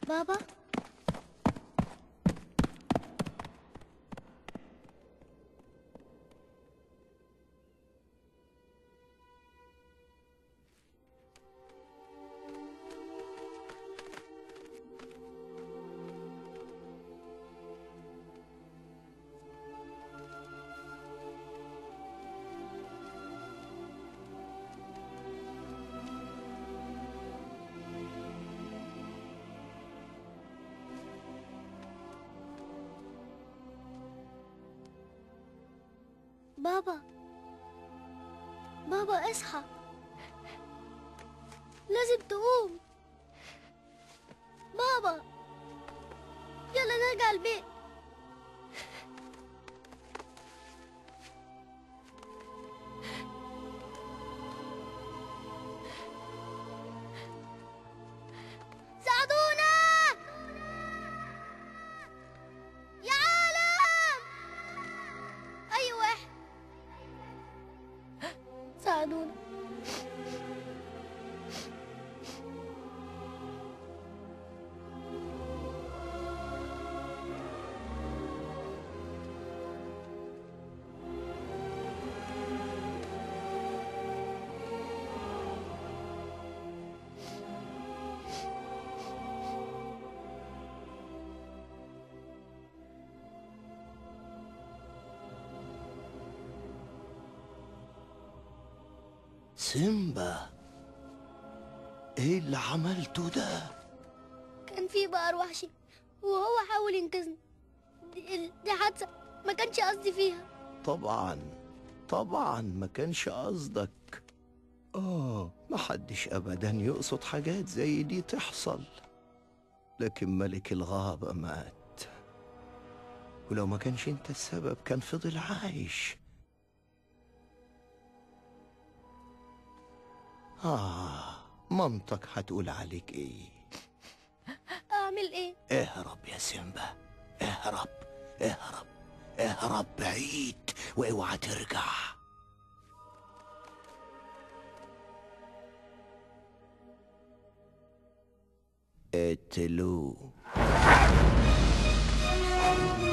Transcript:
بابا بابا بابا اصحى لازم تقوم بابا يلا نرجع البيت ساعدونا يا عالم أي واحد ساعدونا سيمبا ايه اللي عملته ده كان في بقر وحشي وهو حاول ينقذني دي, دي حادثة ما كانش قصدي فيها طبعا طبعا ما كانش قصدك اه محدش ابدا يقصد حاجات زي دي تحصل لكن ملك الغابة مات ولو ما كانش انت السبب كان فضل عايش آه مامتك هتقول عليك ايه أعمل إيه؟ اهرب يا سيمبا اهرب اهرب اهرب بعيد واوعى ترجع اقتلوه